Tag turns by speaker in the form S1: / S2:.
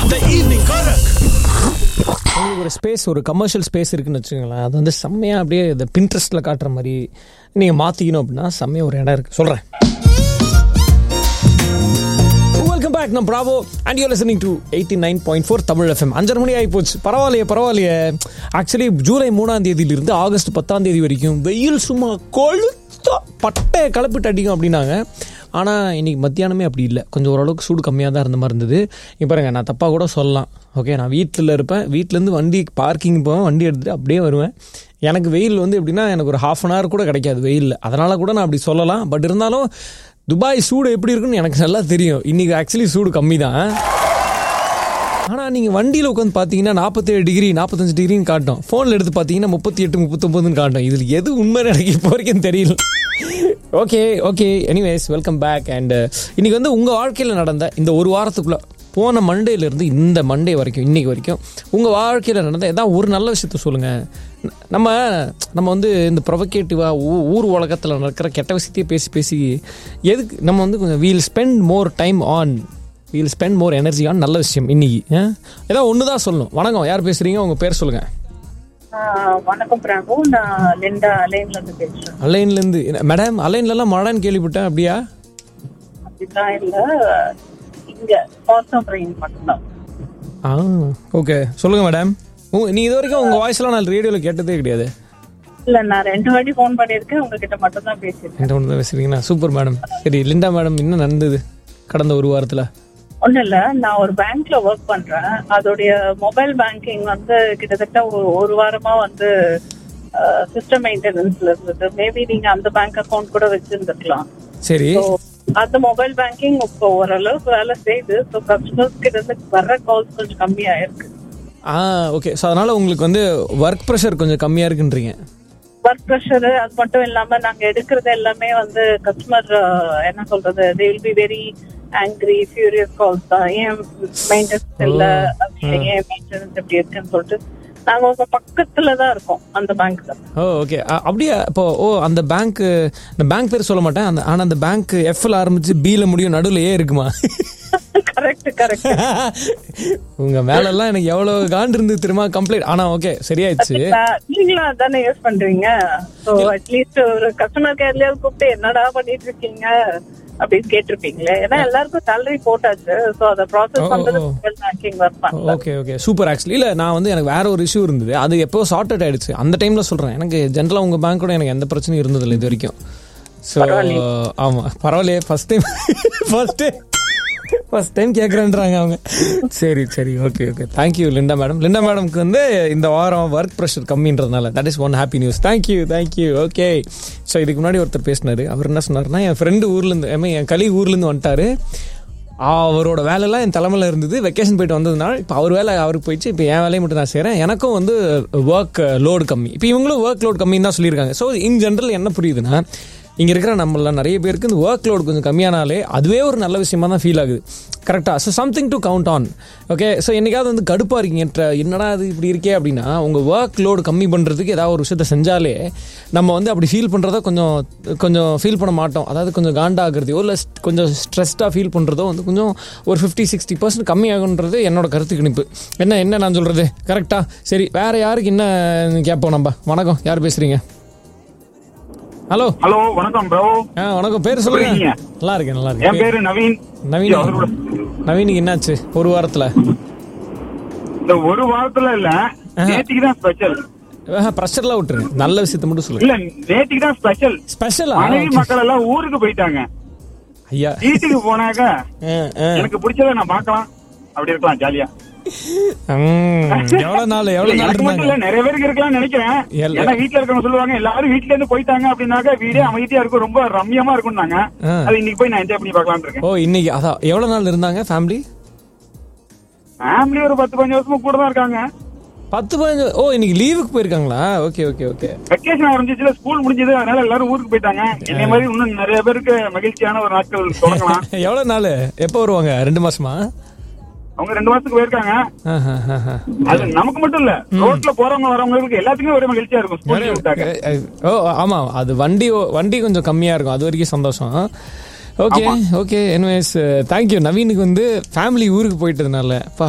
S1: The evening Korak.
S2: உங்களுக்கு ஒரு space ஒரு கமர்ஷியல் ஸ்பேஸ் இருக்குன்னு வச்சுக்கோங்களேன் அது வந்து செம்மையாக அப்படியே இந்த பின்ட்ரெஸ்ட்டில் காட்டுற மாதிரி நீங்கள் மாற்றிக்கணும் அப்படின்னா செம்மையாக ஒரு இடம் இருக்குது சொல்கிறேன் வெல்கம் பேக் நான் Bravo and you listening to eighty nine point four Tamil FM அஞ்சரை மணி ஆகி போச்சு பரவாயில்லையே பரவாயில்லையே ஆக்சுவலி ஜூலை மூணாம் தேதியிலிருந்து ஆகஸ்ட் பத்தாம் தேதி வரைக்கும் வெயில் சும்மா கொளுத்தா பட்டை கலப்பிட்டு அடிக்கும் அப்படின்னாங்க ஆனால் இன்னைக்கு மத்தியானமே அப்படி இல்லை கொஞ்சம் ஓரளவுக்கு சூடு கம்மியாக தான் இருந்த மாதிரி இருந்தது இப்போ பாருங்க நான் தப்பாக கூட சொல்லலாம் ஓகே நான் வீட்டில் இருப்பேன் வீட்டிலேருந்து வண்டி பார்க்கிங் போவேன் வண்டி எடுத்துகிட்டு அப்படியே வருவேன் எனக்கு வெயில் வந்து எப்படின்னா எனக்கு ஒரு ஹாஃப் அன் ஹவர் கூட கிடைக்காது வெயிலில் அதனால் கூட நான் அப்படி சொல்லலாம் பட் இருந்தாலும் துபாய் சூடு எப்படி இருக்குன்னு எனக்கு நல்லா தெரியும் இன்றைக்கி ஆக்சுவலி சூடு கம்மி தான் ஆனால் நீங்கள் வண்டியில் உட்காந்து பார்த்தீங்கன்னா நாற்பத்தேழு டிகிரி நாற்பத்தஞ்சு டிகிரின்னு காட்டும் ஃபோனில் எடுத்து பார்த்தீங்கன்னா முப்பத்தி எட்டு முப்பத்தொம்பதுன்னு காட்டும் இதில் எது உண்மை எனக்கு இப்போ வரைக்கும் தெரியல okay okay anyways welcome back and இன்னைக்கு வந்து உங்கள் வாழ்க்கையில் நடந்த இந்த ஒரு வாரத்துக்குள்ளே போன மண்டேலேருந்து இந்த மண்டே வரைக்கும் இன்னைக்கு வரைக்கும் உங்கள் வாழ்க்கையில் நடந்த ஏதாவது ஒரு நல்ல விஷயத்த சொல்லுங்கள் நம்ம நம்ம வந்து இந்த ப்ரொவகேட்டிவாக ஊர் உலகத்தில் நடக்கிற கெட்ட விஷயத்தையே பேசி பேசி எதுக்கு நம்ம வந்து கொஞ்சம் we'll spend more time on we'll spend more energy on நல்ல விஷயம் இன்னைக்கு ஆ? ஏதாவது ஒன்று தான் சொல்லணும் வணக்கம் யார் பேசுகிறீங்க உங்கள் பேர் சொல்லுங்கள்
S3: ஆஹ் வணக்கம் பிராபு நான் லிண்டா லைன்ல இருந்து பேசுறேன்
S2: அலைன்லேருந்து மேடம் அலைன்லலாம் மழைன்னு கேள்விப்பட்டேன் அப்படியா
S3: அப்படிதான் இல்ல இங்க பாசம் பிரெயின் மட்டும்தான்
S2: ஆ ஓகே சொல்லுங்கள் மேடம் உங்க நீ இது வரைக்கும் உங்கள் வாய்ஸ்லாம் நான் ரேடியோவில் கேட்டதே கிடையாது
S3: இல்ல நான் ரெண்டு வாட்டி ஃபோன் பண்ணியிருக்கேன் உங்ககிட்ட மட்டும் தான் பேசியிருக்கேன்
S2: என்கிட்ட ஒன்று தான் பேசுறீங்களா சூப்பர் மேடம் சரி லிண்டா மேடம் என்ன நடந்தது கடந்த ஒரு வாரத்தில்
S3: ஒண்ணும் இல்ல நான் ஒரு பேங்க்ல ஒர்க் பண்றேன் அதோடைய மொபைல் பேங்கிங் வந்து கிட்டத்தட்ட ஒரு ஒரு வாரமா வந்து சிஸ்டம் மெயின்டெனன்ஸ்ல இருந்தது மேபி நீங்க அந்த பேங்க் அக்கவுண்ட் கூட வச்சிருந்துருக்கலாம்
S2: சரி
S3: So, அந்த மொபைல் பேங்கிங் இப்போ ஓரளவுக்கு வேலை செய்யுது ஸோ கஸ்டமர்ஸ் கிட்ட இருந்து வர்ற கால்ஸ் கொஞ்சம் கம்மியாயிருக்கு
S2: ஆ ஓகே ஸோ அதனால் உங்களுக்கு வந்து ஒர்க் ப்ரெஷர் கொஞ்சம் கம்மியாக இருக்குன்றீங்க
S3: ஒர்க் ப்ரெஷர் அது மட்டும் இல்லாம நாங்க எடுக்கிறது எல்லாமே வந்து கஸ்டமர் என்ன சொல்றது they will be very angry furious calls தான் ஏன் மெயின்டெனன்ஸ் இல்ல ஏன் மெயின்டெனன்ஸ் எப்படி இருக்குன்னு சொல்லிட்டு நாங்க உங்க பக்கத்துல தான் இருக்கோம் அந்த பேங்க்ல
S2: ஓ ஓகே அப்படியே இப்போ ஓ அந்த பேங்க் இந்த பேங்க் பேர் சொல்ல மாட்டேன் அந்த ஆனால் அந்த பேங்க் எஃப்ல ஆரம்பிச்சு பில முடியும் நடுவில் ஏ இருக்குமா
S3: கரெக்ட் கரெக்ட்
S2: உங்க மேலெல்லாம் எனக்கு எவ்வளவு காண்டு இருந்து திரும்ப கம்ப்ளைண்ட் ஆனா ஓகே சரியாயிடுச்சு
S3: நீங்களும் அதானே யூஸ் பண்றீங்க ஸோ அட்லீஸ்ட் ஒரு கஸ்டமர் கேர்லயாவது கூப்பிட்டு என்னடா பண்ணிட்டு இருக்கீங்க அப்படின்னு கேட்டிருப்பீங்களே ஏன்னா எல்லாருக்கும் சேலரி போட்டாச்சு ஸோ அதை ப்ராசஸ் பண்றது மொபைல் பேங்கிங் ஒர்க் பண்ணல
S2: ஓகே ஓகே சூப்பர் ஆக்சுவலி இல்லை நான் வந்து எனக்கு வேற ஒரு இஷ்யூ இருந்தது அது எப்போ சார்ட் அவுட் ஆயிடுச்சு அந்த டைம்ல சொல்றேன் எனக்கு ஜென்ரலாக உங்க பேங்க்கோட எனக்கு எந்த பிரச்சனையும் இருந்ததில்லை இது வரைக்கும் ஸோ ஆமா பரவாயில்லையே first time first time first time கேட்குறேன்றாங்க அவங்க சரி சரி okay okay thank you Linda madam Linda மேடம்க்கு வந்து இந்த வாரம் ஒர்க் ப்ரெஷர் கம்மின்றதுனால that is one happy news thank you thank you okay so இதுக்கு முன்னாடி ஒருத்தர் பேசினாரு அவர் என்ன சொன்னார்னா என் ஃப்ரெண்டு ஊர்லேருந்து ஐ மீன் என் கலி ஊர்லேருந்து வந்துட்டாரு அவரோட வேலையெல்லாம் என் தலைமையில் இருந்தது வெக்கேஷன் போயிட்டு வந்ததுனால இப்போ அவர் வேலை அவருக்கு போயிடுச்சு இப்போ என் வேலையை மட்டும் நான் செய்கிறேன் எனக்கும் வந்து ஒர்க் லோடு கம்மி இப்போ இவங்களும் ஒர்க் லோட் கம்மின்னு தான் சொல்லியிருக்காங்க ஸோ இன் ஜென்ரல் என்ன புரியுதுன்னா இங்கே இருக்கிற நம்மள நிறைய பேருக்கு இந்த ஒர்க் லோடு கொஞ்சம் கம்மியானாலே அதுவே ஒரு நல்ல விஷயமா தான் ஃபீல் ஆகுது கரெக்டாக so something to count on okay so என்னைக்காவது வந்து கடுப்பாக இருக்கீங்க ட்ர- என்னடா அது இப்படி இருக்கே அப்படின்னா உங்கள் ஒர்க் லோடு கம்மி பண்ணுறதுக்கு ஏதாவது ஒரு விஷயத்த செஞ்சாலே நம்ம வந்து அப்படி ஃபீல் பண்ணுறத கொஞ்சம் கொஞ்சம் ஃபீல் பண்ண மாட்டோம் அதாவது கொஞ்சம் காண்டாகிறதையோ இல்லை கொஞ்சம் ஸ்ட்ரெஸ்டாக ஃபீல் பண்ணுறதோ வந்து கொஞ்சம் ஒரு ஃபிஃப்டி சிக்ஸ்டி பர்சன்ட் கம்மியாகுன்றது என்னோட கருத்து கணிப்பு என்ன என்ன நான் சொல்கிறது கரெக்டாக சரி வேறு யாருக்கு என்ன கேட்போம் நம்ம வணக்கம் யார் பேசுகிறீங்க ஹலோ
S4: ஹலோ வணக்கம் ப்ரோ
S2: ஆ வணக்கம் பேர் சொல்லுங்க
S4: இருக்கீங்க?
S2: நல்லா இருக்கேன் நல்லா
S4: என்
S2: இருக்கேன்
S4: பேரு நவீன்
S2: நவீன்
S4: அவரோட
S2: நவீனுக்கு என்னாச்சு ஒரு வாரத்தில்
S4: இந்த ஒரு வாரத்துல இல்ல நேத்திக்கு தான் ஸ்பெஷல்
S2: ப்ரெஷர்லாம் விட்டுருங்க நல்ல விஷயத்த மட்டும் சொல்லுங்க
S4: இல்ல நேத்திக்கு தான் ஸ்பெஷல்
S2: ஸ்பெஷலா
S4: மனைவி மக்கள் எல்லாம் ஊருக்கு போயிட்டாங்க
S2: ஐயா
S4: வீட்டுக்கு போனாக்க
S2: ஆ, ஆ.
S4: எனக்கு பிடிச்சத நான் பார்க்கலாம் அப்படி இருக்கலாம் ஜாலியா
S2: ம், எவ்வளவு நாள் எவ்வளவு நாள்
S4: எனக்கு மட்டும்
S2: இருந்தாங்க
S4: இல்ல நிறைய பேருக்கு இருக்கலாம் நினைக்கிறேன்
S2: எல்லா-
S4: ஏன்னா வீட்டுல இருக்கவங்க சொல்லுவாங்க எல்லாரும் வீட்டுல இருந்து போயிட்டாங்க அப்படின்னாக்க வீடே அமைதியா இருக்கும் ரொம்ப ரம்யமா இருக்கும்னாங்க
S2: ஆ.
S4: அது இன்னைக்கு போய் நான் என்ஜாய் பண்ணி பார்க்கலாம்னு இருக்கேன்
S2: ஓ இன்னைக்கு அதான் எவ்வளவு நாள் இருந்தாங்க ஃபேமிலி
S4: ஃபேமிலி ஒரு பத்து பதினஞ்சு வருஷமா கூட தான் இருக்காங்க
S2: பத்து பதினஞ்சு ஓ இன்னைக்கு லீவுக்கு போயிருக்காங்களா ஓகே ஓகே ஓகே
S4: வெக்கேஷன் ஆரம்பிச்சுல ஸ்கூல் முடிஞ்சது அதனால எல்லாரும் ஊருக்கு போயிட்டாங்க என்னை மாதிரி இன்னும் நிறைய பேருக்கு மகிழ்ச்சியான ஒரு நாட்கள் தொடங்கலாம்
S2: எவ்வளவு நாள் எப்போ வருவாங்க ரெண்டு மாசமா
S4: அவங்க ரெண்டு மாசத்துக்கு போயிருக்காங்க
S2: ஆஹா, ஆஹா.
S4: அது நமக்கு மட்டும் இல்ல ரோட்ல போறவங்க வரவங்களுக்கு எல்லாத்துக்குமே ஒரே மகிழ்ச்சியா இருக்கும் ஸ்கூல் leave விட்டாங்க
S2: ஓ ஆமா அது வண்டி வண்டி கொஞ்சம் கம்மியா இருக்கும் அது வரைக்கும் சந்தோஷம் ஓகே ஓகே எனிவேஸ் தேங்க்யூ நவீனுக்கு வந்து ஃபேமிலி ஊருக்கு போயிட்டதுனால